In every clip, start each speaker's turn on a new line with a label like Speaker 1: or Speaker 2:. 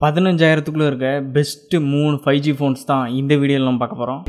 Speaker 1: பதினஞ்சாயிரத்துக்குள்ளே இருக்க பெஸ்ட்டு மூணு five G phones தான் இந்த வீடியோவில் நம்ம பார்க்க போகிறோம்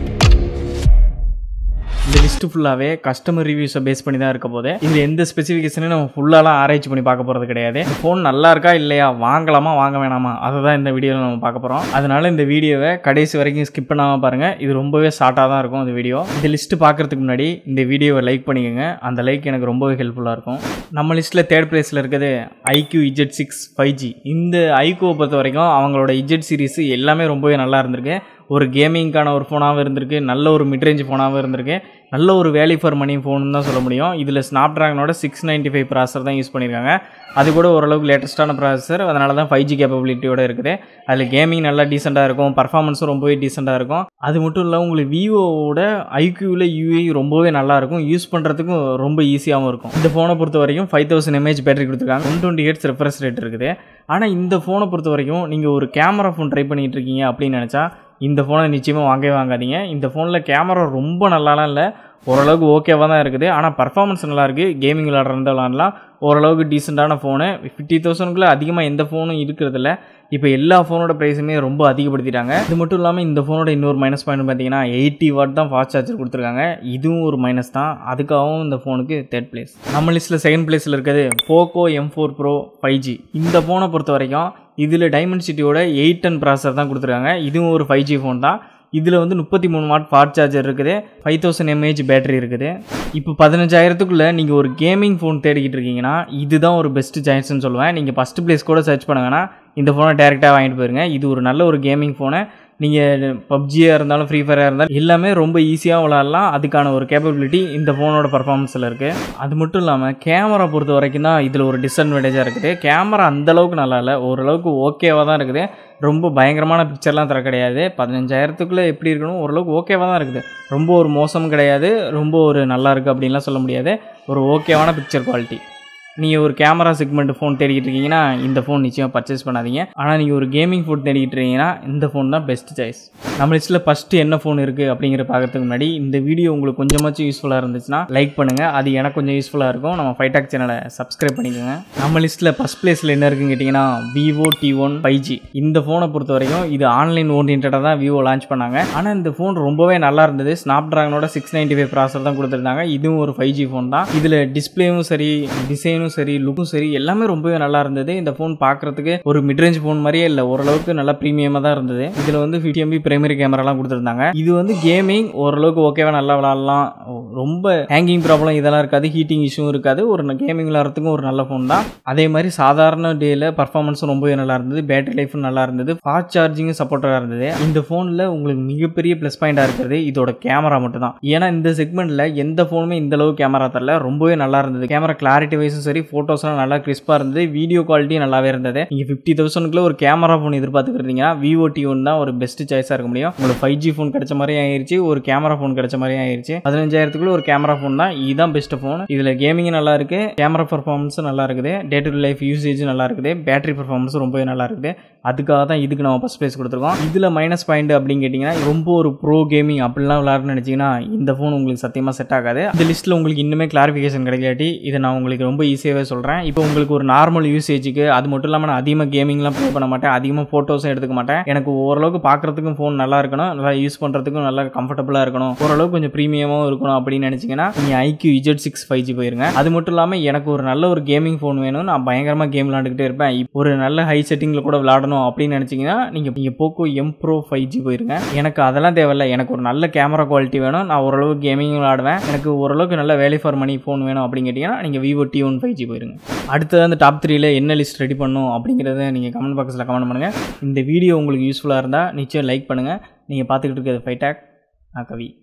Speaker 1: இந்த லிஸ்ட்டு ஃபுல்லாகவே கஸ்டமர் ரிவ்யூஸை பேஸ் பண்ணி தான் இருக்க போது இதில் எந்த ஸ்பெசிஃபிகேஷனையும் நம்ம ஃபுல்லாலாம் ஆராய்ச்சி பண்ணி பார்க்க போகிறது கிடையாது ஃபோன் நல்லா இருக்கா இல்லையா வாங்கலாமா வாங்க வேணாமா அதை தான் இந்த வீடியோவில் நம்ம பார்க்க போகிறோம் அதனால இந்த வீடியோவை கடைசி வரைக்கும் ஸ்கிப் பண்ணாமல் பாருங்கள் இது ரொம்பவே ஷார்ட்டாக தான் இருக்கும் இந்த வீடியோ இந்த லிஸ்ட்டு பார்க்குறதுக்கு முன்னாடி இந்த வீடியோவை லைக் பண்ணிக்கோங்க அந்த லைக் எனக்கு ரொம்பவே ஹெல்ப்ஃபுல்லாக இருக்கும் நம்ம லிஸ்ட்டில் தேர்ட் ப்ளேஸில் இருக்கிறது iQOO Z six five G இந்த ஐக்யூவை பொறுத்த வரைக்கும் அவங்களோட இஜெட் சீரிஸ் எல்லாமே ரொம்பவே நல்லா இருந்திருக்கு ஒரு கேமிங்க்கான ஒரு ஃபோனாகவும் இருந்திருக்கு நல்ல ஒரு மிட்ரேஞ்ச் ஃபோனாகவும் இருந்திருக்கு நல்ல ஒரு வேல்யூ ஃபார் மணி ஃபோன் தான் சொல்ல முடியும் இதில் ஸ்னாப் ட்ராகனோட சிக்ஸ் நைன்ட்டி ஃபைவ் ப்ராசர் தான் யூஸ் பண்ணியிருக்காங்க அது கூட ஓரளவுக்கு லேட்டஸ்ட்டான ப்ராசஸர் அதனால தான் ஃபைவ் ஜி கேப்பபிலிட்டியோட இருக்குது அதில் கேமிங் நல்லா டீசெண்டாக இருக்கும் பர்ஃபார்மன்ஸும் ரொம்பவே டீசெண்டாக இருக்கும் அது மட்டும் இல்லை உங்களுக்கு விவோவோட ஐக்யூவில் யூஐ ரொம்பவே நல்லா இருக்கும் யூஸ் பண்ணுறதுக்கும் ரொம்ப ஈஸியாகவும் இருக்கும் இந்த ஃபோனை பொறுத்த வரைக்கும் ஃபைவ் தௌசண்ட் எம்ஏஹெச் பேட்டரி கொடுத்துருக்காங்க one twenty hertz refresh rate இருக்குது ஆனால் இந்த ஃபோனை பொறுத்த வரைக்கும் நீங்கள் ஒரு கேமரா ஃபோன் ட்ரை பண்ணிகிட்டு இருக்கீங்க அப்படின்னு நினச்சா இந்த ஃபோனை நிச்சயமாக வாங்கவே வாங்காதீங்க இந்த ஃபோனில் கேமரா ரொம்ப நல்லாலாம் இல்லை ஓரளவுக்கு ஓகேவாக தான் இருக்குது ஆனால் பர்ஃபார்மன்ஸ் நல்லாயிருக்கு கேமிங் விளாட்றது விளாட்லாம் ஓரளவுக்கு டீசெண்டான ஃபோனு ஃபிஃப்டி தௌசண்ட்குள்ளே அதிகமாக எந்த ஃபோனும் இருக்கிறதில்ல இப்போ எல்லா ஃபோனோட ப்ரைஸுமே ரொம்ப அதிகப்படுத்திட்டாங்க இது மட்டும் இல்லாமல் இந்த ஃபோனோட இன்னொரு மைனஸ் பாயிண்ட் பார்த்தீங்கன்னா எயிட்டி வாட் தான் ஃபாஸ்ட் சார்ஜர் கொடுத்துருக்காங்க இதுவும் ஒரு மைனஸ் தான் அதுக்காகவும் இந்த ஃபோனுக்கு தேர்ட் பிளேஸ் நம்ம லிஸ்ட்டில் செகண்ட் பிளேஸில் இருக்கிறது Poco M four pro five G இந்த ஃபோனை பொறுத்த வரைக்கும் இதில் டைமண்ட் சிட்டியோட எயிட் டென் ப்ராசர் தான் கொடுத்துருக்காங்க இதுவும் ஒரு ஃபைவ் ஜி ஃபோன் தான் இதில் வந்து முப்பத்தி மூணு வாட் ஃபாஸ்ட் சார்ஜர் இருக்குது ஃபைவ் தௌசண்ட் எம்ஏஹெச் பேட்டரி இருக்குது இப்போ பதினஞ்சாயிரத்துக்குள்ளே நீங்கள் ஒரு கேமிங் ஃபோன் தேடிக்கிட்டு இருக்கீங்கன்னா இதுதான் ஒரு பெஸ்ட் சாய்ஸ்னு சொல்லுவேன் நீங்கள் ஃபஸ்ட்டு ப்ளேஸ் கூட சர்ச் பண்ண வேணாம் இந்த ஃபோனை டேரெக்டாக வாங்கிட்டு போயிருங்க இது ஒரு நல்ல ஒரு கேமிங் ஃபோனை நீங்கள் பப்ஜியாக இருந்தாலும் ஃப்ரீ ஃபயராக இருந்தாலும் எல்லாமே ரொம்ப ஈஸியாக விளாட்லாம் அதுக்கான ஒரு கேப்பபிலிட்டி இந்த ஃபோனோட பர்ஃபார்மன்ஸில் இருக்குது அது மட்டும் இல்லாமல் கேமரா பொறுத்த வரைக்கும் தான் இதில் ஒரு டிஸ்அட்வான்டேஜாக இருக்குது கேமரா அந்தளவுக்கு நல்லா இல்லை ஓரளவுக்கு ஓகேவாக தான் இருக்குது ரொம்ப பயங்கரமான பிக்சர்லாம் தர கிடையாது பதினஞ்சாயிரத்துக்குள்ளே எப்படி இருக்கணும் ஓரளவுக்கு ஓகேவாக தான் இருக்குது ரொம்ப ஒரு மோசமும் கிடையாது ரொம்ப ஒரு நல்லா இருக்குது அப்படின்லாம் சொல்ல முடியாது ஒரு ஓகேவான பிக்சர் குவாலிட்டி நீங்கள் ஒரு கேமரா செக்மெண்ட் ஃபோன் தேடிக்கிட்டு இருக்கீங்கன்னா இந்த ஃபோன் நிச்சயமாக பர்ச்சேஸ் பண்ணாதீங்க ஆனால் நீங்கள் ஒரு கேமிங் ஃபோன் தேடிக்கிட்டு இருக்கீங்கன்னா இந்த ஃபோன் தான் பெஸ்ட் சாய்ஸ் நம்ம லிஸ்ட்டில் ஃபஸ்ட்டு என்ன ஃபோன் இருக்குது அப்படிங்கிற பார்க்கறதுக்கு முன்னாடி இந்த வீடியோ உங்களுக்கு கொஞ்சமாச்சும் யூஸ்ஃபுல்லாக இருந்துச்சுன்னா லைக் பண்ணுங்கள் அது எனக்கு கொஞ்சம் யூஸ்ஃபுல்லாக இருக்கும் நம்ம ஃபைடாக் சேனலை சப்ஸ்கிரைப் பண்ணிக்கோங்க நம்ம லிஸ்ட்டில் ஃபஸ்ட் பிளேஸில் என்ன இருக்குன்னு கேட்டிங்கன்னா Vivo T one five G இந்த ஃபோனை பொறுத்த வரைக்கும் இது ஆன்லைன் ஓரியன்டாக தான் விவோ லான்ச் பண்ணாங்க ஆனால் இந்த ஃபோன் ரொம்பவே நல்லா இருந்தது ஸ்னாப் ட்ராகனோட சிக்ஸ் நைன்ட்டி ஃபைவ் ப்ராசர் தான் கொடுத்துருந்தாங்க இதுவும் ஒரு ஃபைவ் ஜி ஃபோன் தான் இதில் டிஸ்பிளேவும் சரி டிசைனும் சரி லுக்கும் சரி எல்லாமே ரொம்பவே நல்லா இருந்தது இந்த ஃபோன் பார்க்குறதுக்கு ஒரு மிட்ரேஞ்ச் ஃபோன் மாதிரியே இல்லை ஓரளவுக்கு நல்லா ப்ரீமியமாக தான் இருந்தது இதில் வந்து ஃபிஃப்டி எம்பி பிரைமரி கேமராலாம் கொடுத்துருந்தாங்க இது வந்து கேமிங் ஓரளவுக்கு ஓகேவா நல்லா விளாட்லாம் ரொம்ப ஹேங்கிங் ப்ராப்ளம் இதெல்லாம் இருக்காது ஹீட்டிங் இஷ்யூ இருக்காது ஒரு கேமிங் விளாட்றதுக்கும் ஒரு நல்ல ஃபோன் தான் அதே மாதிரி சாதாரண டேயில் பர்ஃபார்மன்ஸும் ரொம்பவே நல்லா இருந்தது பேட்டரி லைஃபும் நல்லா இருந்தது ஃபாஸ்ட் சார்ஜிங்கும் சப்போர்ட்டாக இருந்தது இந்த ஃபோனில் உங்களுக்கு மிகப்பெரிய ப்ளஸ் பாயிண்டாக இருக்கிறது இதோட கேமரா மட்டும் தான் ஏன்னா இந்த செக்மெண்ட்டில் எந்த ஃபோனுமே இந்த அளவு கேமரா தரல ரொம்பவே நல்லா இருந்தது கேமரா கிளாரிட்டி வைஸும் சரி ஃபோட்டோஸ்லாம் நல்லா கிறிஸ்பாக இருந்தது வீடியோ குவாலிட்டியும் நல்லாவே இருந்தது நீங்கள் ஃபிஃப்டி தௌசண்ட்குள்ள ஒரு கேமரா ஃபோன் எதிர்பார்த்துக்கிறீங்கன்னா விவோ டி ஒன் தான் ஒரு பெஸ்ட் சாய்ஸாக இருக்க முடியும் உங்களுக்கு ஃபைவ் ஜி ஃபோன் கிடைச்ச மாதிரி ஆயிருச்சு ஒரு கேமரா ஃபோன் கிடைச்ச மாதிரி ஆயிருச்சு பதினஞ்சாயிரத்துக்குள்ள ஒரு கேமரா ஃபோன் தான் இதுதான் பெஸ்ட் ஃபோன் இதில் கேமிங் நல்லா இருக்கு கேமரா பர்ஃபார்மன்ஸும் நல்லா இருக்குது டே டு லைஃப் யூசேஜ் நல்லா இருக்குது பேட்டரி பர்ஃபார்மன்ஸும் ரொம்பவே நல்லா இருக்குது அதுக்காக தான் இதுக்கு நம்ம ஃபஸ்ட் ப்ளேஸ் கொடுத்துருக்கோம் இதில் மைனஸ் பாயிண்ட் அப்படின்னு கேட்டிங்கன்னா ரொம்ப ஒரு ப்ரோ கேமிங் அப்படிலாம் விளாட்னு நினச்சிங்கன்னா இந்த ஃபோன் உங்களுக்கு சத்தியமாக செட் ஆகாது இந்த லிஸ்ட்டில் உங்களுக்கு இன்னுமே கிளாரிஃபிகேஷன் கிடைக்காட்டி இதை நான் உங்களுக்கு ரொம்ப ஈஸியாகவே சொல்கிறேன் இப்போ உங்களுக்கு ஒரு நார்மல் யூசேஜுக்கு அது மட்டும் இல்லாமல் நான் அதிகமாக கேமிங்லாம் ப்ளே பண்ண மாட்டேன் அதிகமாக ஃபோட்டோஸும் எடுத்துக்க மாட்டேன் எனக்கு ஓரளவுக்கு பார்க்குறதுக்கும் ஃபோன் நல்லா இருக்கணும் நல்லா யூஸ் பண்ணுறதுக்கும் நல்லா கம்ஃபர்டபுளாக இருக்கணும் ஓரளவுக்கு கொஞ்சம் ப்ரீமியமாகவும் இருக்கணும் அப்படின்னு நினச்சிங்கன்னா நீங்கள் iQOO Z six five G போயிருங்க அது மட்டும் இல்லாமல் எனக்கு ஒரு நல்ல ஒரு கேமிங் ஃபோன் வேணும் நான் பயங்கரமாக கேம் விளாண்டுக்கிட்டே இருப்பேன் ஒரு நல்ல ஹை செட்டிங்கில் கூட விளாடணும் அப்படின்னு நினச்சிங்கன்னா நீங்கள் நீங்கள் Poco M pro five G போயிருங்க எனக்கு அதெல்லாம் தேவையில்ல எனக்கு ஒரு நல்ல கேமரா குவாலிட்டி வேணும் நான் ஓரளவுக்கு கேமிங் விளாடுவேன் எனக்கு ஓரளவுக்கு நல்ல வேலை ஃபார் மணி ஃபோன் வேணும் அப்படின்னு கேட்டிங்கன்னா நீங்கள் Vivo T one five G போயிருங்க அடுத்தது அந்த டாப் த்ரீல என்ன லிஸ்ட் ரெடி பண்ணும் அப்படிங்கிறத நீங்கள் கமெண்ட் பாக்ஸில் கமெண்ட் பண்ணுங்கள் இந்த வீடியோ உங்களுக்கு யூஸ்ஃபுல்லாக இருந்தால் நிச்சயம் லைக் பண்ணுங்கள் நீங்கள் பார்த்துக்கிட்டு இருக்கிறது ஃபைடாக் நான் கவி